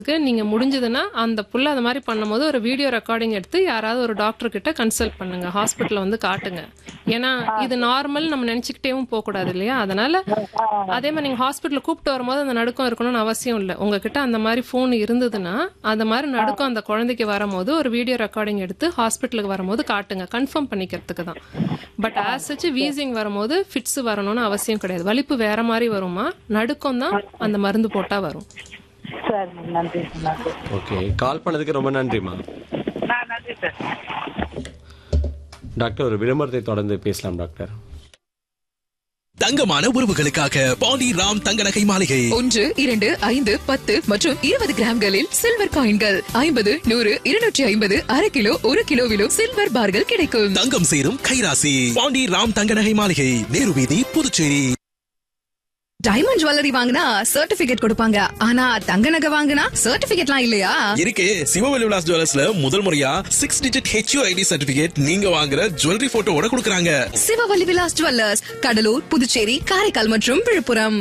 இருக்கு. நீங்க முடிஞ்சதுன்னா அந்த புள்ள அந்த மாதிரி பண்ணும்போது ஒரு வீடியோ ரெக்கார்டிங் எடுத்து யாராவது ஒரு டாக்டர் கிட்ட கன்சல்ட் பண்ணுங்க ஹாஸ்பிட்டல்ல வந்து காட்டுங்க ஏன்னா இது நார்மல் நம்ம நினைச்சுக்கிட்டேவும் போக கூடாது இல்லையா அதனால அதே மாதிரி நீங்க ஹாஸ்பிட்டல் கூப்பிட்டு வரும்போது அந்த நடுக்கம் இருக்கணும்னு அவசியம் இல்லை உங்ககிட்ட அந்த மாதிரி ஃபோன் இருந்ததுன்னா அந்த மாதிரி நடுக்கம் அந்த குழந்தைக்கு வரும்போது ஒரு வீடியோ ரெக்கார்டிங் எடுத்து ஹாஸ்பிட்டலுக்கு வரும்போது காட்டுங்க கன்ஃபார்ம் பண்ணிக்கிறதுக்கு தான் பட் ஆஸ் சச் வீசிங் வரும்போது ஃபிட்ஸ் வரணும்னு அவசியம் கிடையாது வலிப்பு வேற மாதிரி வருமா நடுக்கம் தான் அந்த மருந்து போட்டா வரும் சரி நன்றி நன்றி ஓகே கால் பண்ணதுக்கு ரொம்ப நன்றிம்மா ஆ நன்றி சார் டாக்டர் ஒரு விளம்பரத்தை தொடர்ந்து பேசலாம் டாக்டர் தங்கமான உறவுகளுக்காக பாண்டி ராம் தங்க நகை மாளிகை ஒன்று இரண்டு ஐந்து பத்து மற்றும் இருபது கிராம்களில் சில்வர் காயின்கள் ஐம்பது நூறு இருநூற்றி ஐம்பது அரை கிலோ ஒரு கிலோவிலும் சில்வர் பார்கள் கிடைக்கும் தங்கம் சேரும் கைராசி பாண்டி ராம் தங்க நகை மாளிகை நேரு வீதி புதுச்சேரி டைமண்ட் ஜுவல்லரி வாங்கினா சர்டிபிகேட் கொடுப்பாங்க ஆனா தங்க நகை வாங்கினா சர்டிபிகேட்லாம் இல்லையா இருக்கே சிவவெளி விலாஸ் ஜுவல்லர்ஸ்ல முதல் முறையா six digit HU ID certificate நீங்க வாங்குற ஜுவல்லரி போட்டோவோட கொடுக்கறாங்க சிவவல்லி விலாஸ் ஜுவல்லர்ஸ் கடலூர் புதுச்சேரி காரைக்கால் மற்றும் விழுப்புரம்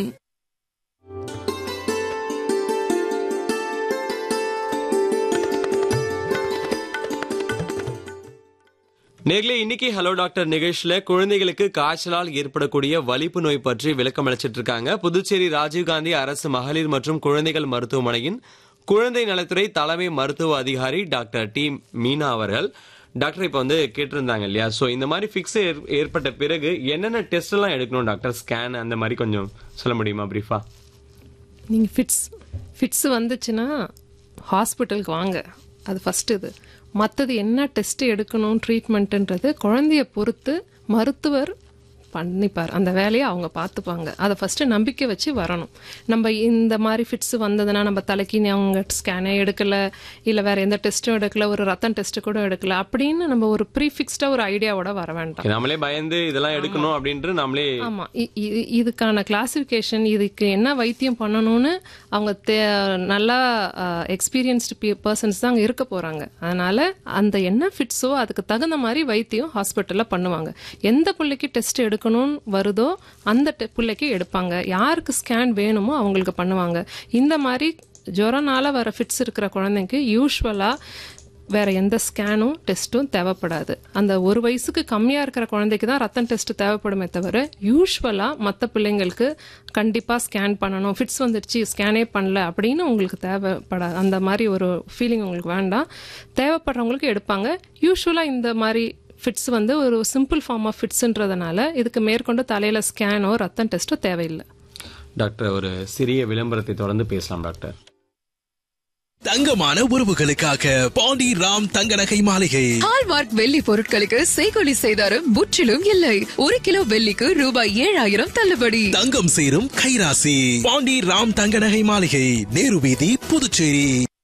நேர்ல இன்னைக்கு ஹலோ டாக்டர் நிகழ்ச்சியில குழந்தைகளுக்கு காய்ச்சலால் ஏற்படக்கூடிய வலிப்பு நோய் பற்றி விளக்கம் அளிச்சிட்டு இருக்காங்க புதுச்சேரி ராஜீவ்காந்தி அரசு மகளிர் மற்றும் குழந்தைகள் மருத்துவமனையின் குழந்தை நலத்துறை தலைமை மருத்துவ அதிகாரி டாக்டர் டி மீனா அவர்கள் டாக்டர் இப்போ வந்து கேட்டிருந்தாங்க இல்லையா ஸோ இந்த மாதிரி ஃபிக்ஸ் ஏற்பட்ட பிறகு என்னென்ன டெஸ்ட் எல்லாம் எடுக்கணும் டாக்டர் ஸ்கேன் அந்த மாதிரி கொஞ்சம் சொல்ல முடியுமா பிரீஃபா நீங்கள் ஃபிட்ஸ் ஃபிட்ஸ் வந்துச்சுன்னா ஹாஸ்பிட்டலுக்கு வாங்க அது ஃபஸ்ட்டு இது மற்றது என்ன டெஸ்ட் எடுக்கணும் ட்ரீட்மெண்ட்டுன்றது குழந்தைய பொறுத்து மருத்துவர் பண்ணிப்பார் அந்த வேலையை அவங்க பார்த்துப்பாங்க அதை ஃபஸ்ட்டு நம்பிக்கை வச்சு வரணும் நம்ம இந்த மாதிரி ஃபிட்ஸ் வந்ததுன்னா நம்ம தலைக்கு அவங்க ஸ்கேனே எடுக்கல இல்லை வேற எந்த டெஸ்ட்டும் எடுக்கல ஒரு ரத்தம் டெஸ்ட் கூட எடுக்கல அப்படின்னு நம்ம ஒரு ப்ரீஃபிக்ஸ்டாக ஒரு ஐடியாவோட வர வேண்டாம் நம்மளே பயந்து இதெல்லாம் எடுக்கணும் அப்படின்ட்டு நம்மளே ஆமா இ- இ- இதுக்கான கிளாசிஃபிகேஷன் இதுக்கு என்ன வைத்தியம் பண்ணணும்னு அவங்க தே- நல்லா எக்ஸ்பீரியன்ஸ்டு பர்சன்ஸ் தான் அங்கே இருக்க போறாங்க அதனால அந்த என்ன ஃபிட்ஸோ அதுக்கு தகுந்த மாதிரி வைத்தியம் ஹாஸ்பிட்டல்ல பண்ணுவாங்க எந்த பிள்ளைக்கு டெஸ்ட் எடுக்கணும்னு வருதோ அந்த டெ- பிள்ளைக்கு எடுப்பாங்க யாருக்கு ஸ்கேன் வேணுமோ அவங்களுக்கு பண்ணுவாங்க இந்த மாதிரி ஜுரனால வர ஃபிட்ஸ் இருக்கிற குழந்தைக்கு யூஸ்வலா வேற எந்த ஸ்கேனும் டெஸ்ட்டும் தேவைப்படாது அந்த ஒரு வயசுக்கு கம்மியா இருக்கிற குழந்தைக்கு தான் ரத்தம் டெஸ்ட் தேவைப்படுமே தவிர யூஸ்வலா மற்ற பிள்ளைங்களுக்கு கண்டிப்பா ஸ்கேன் பண்ணணும் ஃபிட்ஸ் வந்துடுச்சு ஸ்கேனே பண்ணல அப்படின்னு உங்களுக்கு தேவைப்படாது அந்த மாதிரி ஒரு ஃபீலிங் உங்களுக்கு வேண்டாம் தேவைப்படுறவங்களுக்கு எடுப்பாங்க யூஸ்வலா இந்த மாதிரி ஃபிட்ஸ் வந்து ஒரு சிம்பிள் ஃபார்ம் ஆஃப் ஃபிட்ஸ்ன்றதுனால இதுக்கு மேற்கொண்டு தலையில ஸ்கேனோ ரத்தம் டெஸ்ட்டோ தேவையில்லை டாக்டர் ஒரு சிறிய விளம்பரத்தை தொடர்ந்து பேசலாம் டாக்டர் தங்கமான உறவுகளுக்காக பாண்டி ராம் தங்க நகை மாளிகை ஹால்மார்க் வெள்ளி பொருட்களுக்கு செய்கொலி செய்தாரும் முற்றிலும் இல்லை ஒரு கிலோ வெள்ளிக்கு ரூபாய் ஏழாயிரம் தள்ளுபடி தங்கம் சேரும் கைராசி பாண்டி ராம் தங்க நகை மாளிகை நேரு வீதி புதுச்சேரி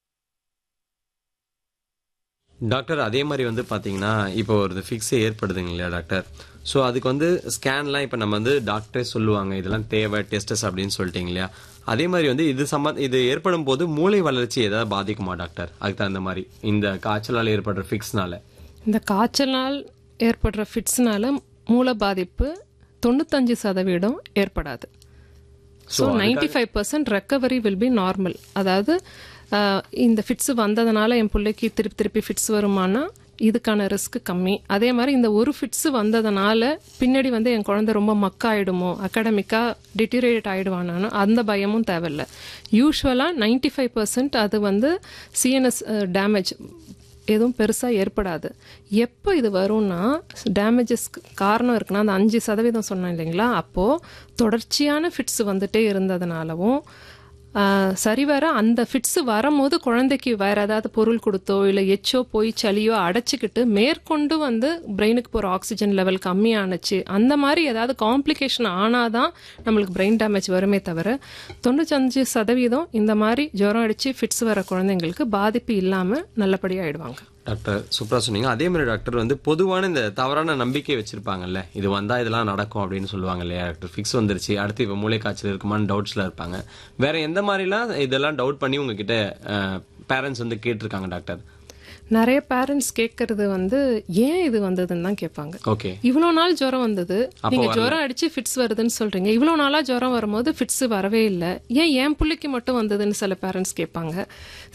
டாக்டர் அதே மாதிரி வந்து பாத்தீங்கன்னா இப்போ ஒரு ஃபிக்ஸ் ஏற்படுதுங்க இல்லையா டாக்டர் ஸோ அதுக்கு வந்து ஸ்கேன்லாம் இப்போ நம்ம வந்து டாக்டரே சொல்லுவாங்க இதெல்லாம் தேவை டெஸ்டஸ் அப்படின்னு சொல்லிட்டீங்க இல்லையா அதே மாதிரி வந்து இது சம்மந்த இது ஏற்படும் போது மூளை வளர்ச்சி ஏதாவது பாதிக்குமா டாக்டர் அதுக்கு தகுந்த மாதிரி இந்த காய்ச்சலால் ஏற்படுற ஃபிக்ஸ்னால இந்த காய்ச்சலால் ஏற்படுற ஃபிட்ஸ்னால மூல பாதிப்பு தொண்ணூத்தஞ்சு சதவீதம் ஏற்படாது so ninety five percent recovery will be normal அதாவது ஆஹ், இந்த ஃபிட்ஸ் வந்ததுனால என் பிள்ளைக்கு திருப்பி திருப்பி ஃபிட்ஸ் வருமானா இதுக்கான ரிஸ்க் கம்மி அதே மாதிரி இந்த ஒரு ஃபிட்ஸ் வந்ததுனால பின்னாடி வந்து என் குழந்தை ரொம்ப மக்காயிடுமோ அகாடமிக்காக டிட்டீரியேட் ஆயிடுவானானோ அந்த பயமும் தேவையில்லை யூஸ்வலாக நைன்டி ஃபைவ் பர்சன்ட் அது வந்து சிஎன்எஸ் டேமேஜ் எதுவும் பெருசாக ஏற்படாது எப்போ இது வரும்னா டேமேஜஸ்க்கு காரணம் இருக்குன்னா அந்த அஞ்சு சதவீதம் சொன்னேன் இல்லைங்களா அப்போது தொடர்ச்சியான ஃபிட்ஸ் வந்துட்டே இருந்ததுனாலவும் ஆஹ், சரிவர அந்த ஃபிட்ஸ் வரும்போது குழந்தைக்கு வேற ஏதாவது பொருள் கொடுத்தோ இல்லை எச்சோ போய் சளியோ அடைச்சிக்கிட்டு மேற்கொண்டு வந்து பிரெயினுக்கு போகிற ஆக்சிஜன் லெவல் கம்மியானுச்சு அந்த மாதிரி ஏதாவது காம்ப்ளிகேஷன் ஆனாதான் நம்மளுக்கு பிரெயின் டேமேஜ் வருமே தவிர தொண்ணூத்தஞ்சு சதவீதம் இந்த மாதிரி ஜுரம் அடிச்சு ஃபிட்ஸ் வர குழந்தைங்களுக்கு பாதிப்பு இல்லாமல் நல்லபடியாக ஆயிடுவாங்க டாக்டர் சூப்பரா சொன்னீங்க அதே மாதிரி டாக்டர் வந்து பொதுவான இந்த தவறான நம்பிக்கை வச்சிருப்பாங்கல்ல இது வந்தா இதெல்லாம் நடக்கும் அப்படின்னு சொல்லுவாங்க இல்லையா டாக்டர் ஃபிக்ஸ் வந்துருச்சு அடுத்து இப்போ மூளை காய்ச்சல் இருக்குமான்னு டவுட்ஸ்ல இருப்பாங்க வேற எந்த மாதிரிலாம் இதெல்லாம் டவுட் பண்ணி உங்ககிட்ட பேரண்ட்ஸ் வந்து கேட்டிருக்காங்க டாக்டர் நிறைய பேரண்ட்ஸ் கேட்கறது வந்து ஏன் இது வந்ததுன்னு தான் கேட்பாங்க ஓகே இவ்வளோ நாள் ஜுரம் வந்தது நீங்க ஜுரம் அடிச்சு ஃபிட்ஸ் வருதுன்னு சொல்றீங்க இவ்வளோ நாளா ஜுரம் வரும்போது ஃபிட்ஸ் வரவே இல்லை ஏன் என் பிள்ளைக்கு மட்டும் வந்ததுன்னு சில பேரண்ட்ஸ் கேட்பாங்க